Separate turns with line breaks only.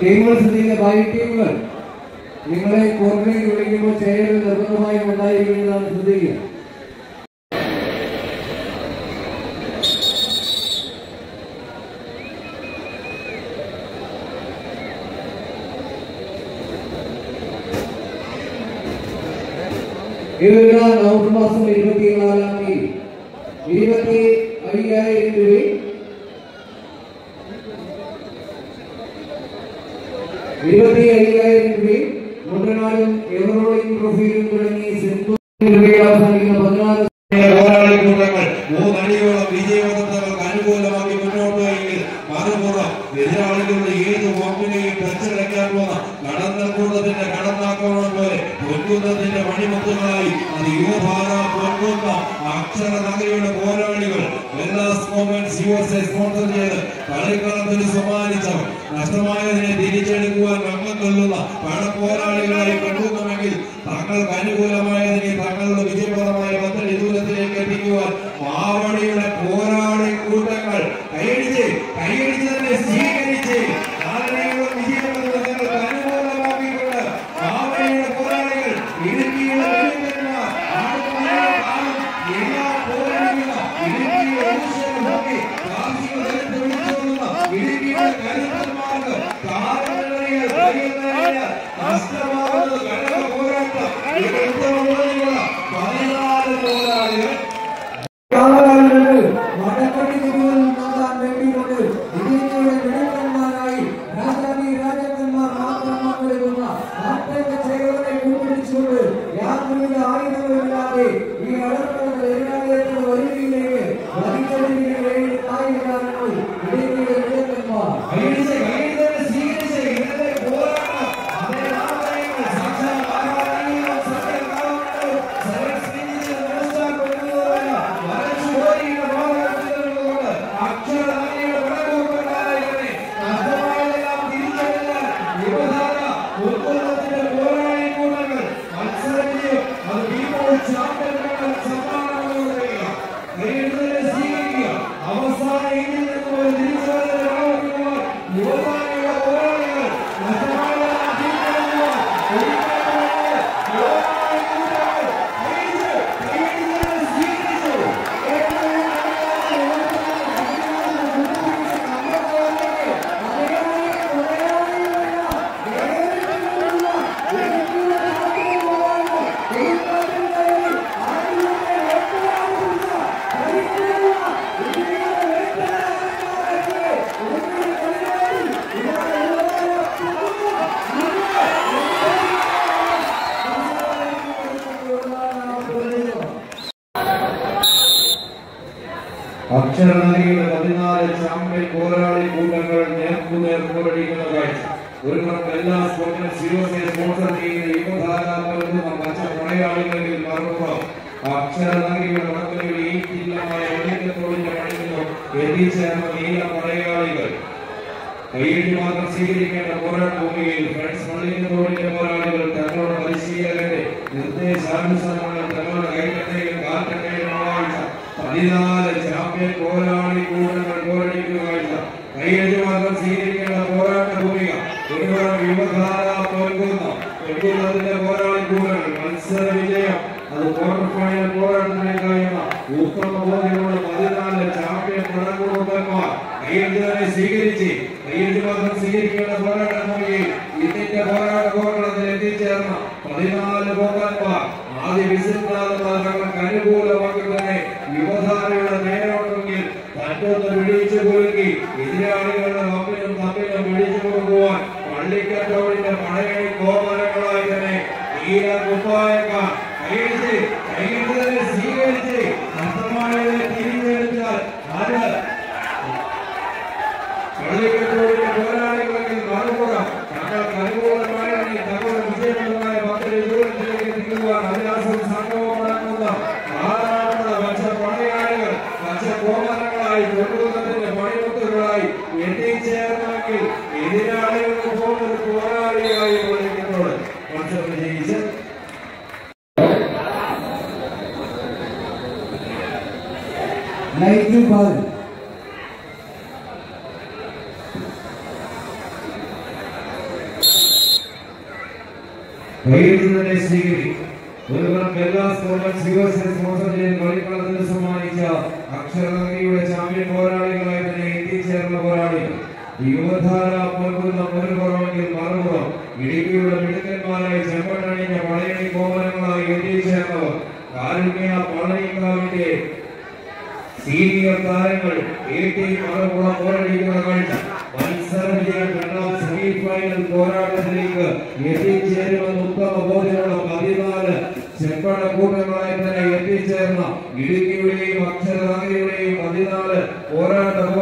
ടീമുകൾ ശ്രദ്ധിക്കുക ബായി ടീമുകൾ നിങ്ങളെ കോർണറിലേക്ക് വിളിക്കുമ്പോൾ ചെയറിൽ നിർബന്ധമായും ഉണ്ടായിരിക്കുന്നതാണ് ശ്രദ്ധിക്കുക ഈ വരുന്ന നവംബർ മാസം ഇരുപത്തിനാലാം തീയതി ഇരുപത്തി അയ്യായിരം രൂപയും ഇരുപത്തി അയ്യായിരം രൂപയും മുണ്ടനാടും എവറോളിംഗ് ട്രോഫിയിലും തുടങ്ങി സെൻട്രൽ രൂപയിൽ അവസാനിക്കുന്ന പതിനാറ്
പോരാളി കൂട്ടങ്ങൾ മൂന്നടിയോളം വിജയപത്രങ്ങൾക്ക് അനുകൂലമാക്കി മുന്നോട്ട് പോയെങ്കിൽ മറുപുറം എതിരാളികളുടെ ഏത് ബോംബിനെയും ടച്ചടയ്ക്കാൻ പോകുന്ന കടന്ന കൂട്ടത്തിന്റെ കടന്നാക്രമണം പോലെ പൊൻകുന്നത്തിന്റെ മണിമുത്തുകളായി അത് യുവഭാര പൊൻകുന്ന അക്ഷര നഗരിയുടെ പോരാളികൾ എല്ലാ മൊമെന്റ്സ് യുഎസ്എ സ്പോൺസർ ചെയ്ത് കളിക്കളത്തിന് സമ്മാനിച്ചവർ നഷ്ടമായതിനെ തിരിച്ചെടുക്കുവാൻ രംഗം കൊള്ളുന്ന പണപ്പോരാളികളായി കണ്ടുന്നുമെങ്കിൽ തങ്ങൾക്ക് അനുകൂലമായതിനെ തങ്ങളുടെ വിജയപ്രദമായ പദ്ധതി ദൂരത്തിലേക്ക് എത്തിക്കുവാൻ മാവടിയുടെ പോരാളി കൂട്ടങ്ങൾ കൈയടിച്ച് കൈയടിച്ച് തന്നെ സ്വീകരിച്ച് നാളെയുള്ള വിജയപ്രദം നിങ്ങൾക്ക് അനുകൂലമാക്കിക്കൊണ്ട് മാവടിയുടെ പോരാളികൾ ഇടുക്കിയുടെ വെളുക്കന്മാർ ആടുമാരുടെ കാലം എല്ലാ പോരാളികളും ഇടുക്കിയുടെ ഊശ്വര ഭൂമി കാർഷിക തലത്തിൽ വിളിച്ചോളുന്ന ഇടുക്കിയുടെ കരുത്തന്മാർക്ക് കാലങ്ങളിൽ കഴിയുന്നതിന് നഷ്ടമാകുന്നത് ഘടക പോരാട്ടം ഇത് ഉത്തരവാദികളാണ് പതിനാല് പോരാളികൾ
കാണാറുണ്ട് വടക്കടി തിരുവൽ നൽകാൻ വേണ്ടിയിട്ടുണ്ട് ഇതിലൂടെ മിടുക്കന്മാരായി രാജാവി രാജാക്കന്മാർ മാത്രം പങ്കെടുക്കുന്ന നാട്ടേക ചേവനെ കൂട്ടുപിടിച്ചുകൊണ്ട് യാതൊരുവിധ ആയുധങ്ങളുമില്ലാതെ ഈ അടർക്കുന്ന എതിരാളികളുടെ വരുതിയിലേക്ക് വലിച്ചെടുപ്പിന് വേണ്ടി കായിക താരങ്ങൾ ഇടുക്കിയുടെ മിടുക്കന്മാർ
കൈയടിച്ച് കൈയടിച്ച് സ്വീകരിച്ച് ഇന്നത്തെ പോരാട്ടം അതേ നാമനയങ്ങൾ സാക്ഷാൽ ആരാധനയും സത്യകാലങ്ങളും സർവസ്വീകരിച്ച് മനസ്സിലാക്കുന്നതുമായ വരച്ചു പോരിയുടെ പോരാട്ടത്തിലുള്ളതുകൊണ്ട് അക്ഷരധാരിയുടെ പടകൂട്ടന്മാരായി നഷ്ടമായതെല്ലാം തിരിച്ചറിഞ്ഞാൽ യുവധാര ഉത്പന്നത്തിന്റെ പോരാളി കൂട്ടങ്ങൾ മത്സരവിജയം അത് ഇപ്പോൾ ചാമ്പ്യന്മാരുടെ സമ്മാനങ്ങളുടെയാണ് കൈയെടുത്തതിനെ സ്വീകരിക്കുക അവസാന ഇന്നിൽ നിന്ന് ഒരു തിരിച്ചുവരവ് പ്രാപിക്കുവാൻ യുവതാരങ്ങളുടെ പോരാളികൾ നഷ്ടമായതെല്ലാം തിരിച്ചറിഞ്ഞുവാൻ ഒരുക്കമുള്ളവരെ യുവതാര കൂട്ടങ്ങൾ കൈയടിച്ച് കൈയടിച്ചതിനെ സ്വീകരിച്ചു അക്ഷരനദിയുടെ പതിനാല് ചാമ്പ്യൻ പോരാളി കൂട്ടങ്ങൾ നേർക്കുനേർ പോരടിക്കുന്ന കാഴ്ച ഒരു പുറം എല്ലാ സ്പോർട്സിനും സിയോസെ സ്പോൺസർ ചെയ്യുന്ന യുവധാര നൽകുന്ന പച്ച പടയാളികളിൽ മറുപുറം അക്ഷരനദിയുടെ വടക്കലിൽ ഈ ജില്ലമായ വെള്ളിക്കത്തോടിന്റെ പണിക്കുന്നു എത്തിച്ചേർന്ന നീല പടയാളികൾ കൈയടി മാത്രം സ്വീകരിക്കേണ്ട പോരാട്ട ഭൂമിയിൽ ഫ്രണ്ട്സ് പള്ളിക്കത്തോടിന്റെ പോരാളികൾ തങ്ങളുടെ പരിശീലകന്റെ നിർദ്ദേശാനുസരണങ്ങൾ തങ്ങളുടെ കൈക്കട്ടയും കാൽക്കട്ടയും വാഴ്ച പതിനാല് ചാമ്പ്യൻ പോരാളി കൂട്ടങ്ങൾ പോരടിക്കുന്ന കാഴ്ച കൈയടി മാത്രം സ്വീകരിക്കേണ്ട പോരാട്ട ഭൂമിക ഒരുപാട് യുവധാര തോൽക്കുന്ന തോൽക്കുന്നതിന്റെ പോരാളി കൂട്ടങ്ങൾ മത്സര വിജയം അത് ക്വാർട്ടർ ഫൈനൽ പോരാട്ടത്തിലേക്ക് കഴിയുന്ന ഉത്തമ ബോധ്യമുള്ള പതിനാല് ചാമ്പ്യൻ പടകൂട്ടന്മാർ കൈയടിച്ചതിനെ സ്വീകരിച്ച് കൈയടി മാത്രം സ്വീകരിക്കേണ്ട പോരാട്ട ഭൂമിയിൽ ഇതിന്റെ പോരാട്ട പോരാട്ടത്തിൽ എത്തിച്ചേർന്ന പതിനാല് പോകാന്മാർ ആദ്യ വിസിറ്റാകുന്ന തങ്ങൾക്ക് അനുകൂലമാക്കി തന്നെ യുവധാരയുടെ നേരോട്ടെങ്കിൽ തന്നൊന്ന് വിളിച്ചു കുലുക്കി എതിരാളികളുടെ തമ്മിലും തമ്മിലും വിളിച്ചു കൊടുക്കുവാൻ പള്ളിക്കറ്റോടിന്റെ മഴയണി കോമരങ്ങളായി തന്നെ നീല കുപ്പായക്കാർ കൈയടിച്ച് കൈയടിച്ചതിനെ സ്വീകരിച്ച് നഷ്ടമായതിനെ തിരിച്ചെടുത്താൽ അത് പള്ളിക്കത്തോടിന്റെ പോരാളികൾക്ക് മറുപുറം തങ്ങൾക്ക് അനുകൂലമായ തങ്ങളുടെ വിജയപ്രദമായ പദ്ധതി ദൂരത്തിലേക്ക് എത്തിക്കുവാൻ അഭ്യാസം സംഘവും അടങ്ങുന്ന ധാരാളം പച്ച പടയാളികൾ പച്ച കോമരങ്ങളായി കൊണ്ടുവന്നതിന്റെ കയ്യിൽ തന്നെ സ്വീകരിക്കും ഒരു പുറം എല്ലാ സ്പോർട്സ് യുഎസ് സ്പോൺസർ ചെയ്ത് കളിക്കളത്തിന് സമ്മാനിച്ച അക്ഷരനഗരിയുടെ ചാമ്പ്യൻ പോരാളികളായി തന്നെ എത്തിച്ചേർന്ന പോരാളികൾ യുവധാര പോൽക്കുന്ന ഒരു പുറമെങ്കിൽ മറുപുറം ഇടുക്കിയുടെ മിടുക്കന്മാരായി ചെമ്പട്ടണിഞ്ഞ പടയണി കോമനങ്ങളായി എത്തിച്ചേർന്നവർ കാരുണ്യ പളനിക്കാവിന്റെ സീനിയർ താരങ്ങൾ ഏറ്റവും മറുപുറ പോരടിക്കുന്ന കാഴ്ച മത്സര വിജയം രണ്ടാം സെമി ഫൈനൽ പോരാട്ടത്തിലേക്ക് എത്തിച്ചേരുമെന്ന് ഉത്തമ ബോധ്യമുള്ള പതിനാല് ചെമ്പട കൂട്ടങ്ങളായി തന്നെ എത്തിച്ചേർന്ന ഇടുക്കിയുടെയും അക്ഷരധാരയുടെയും പതിനാല് പോരാട്ട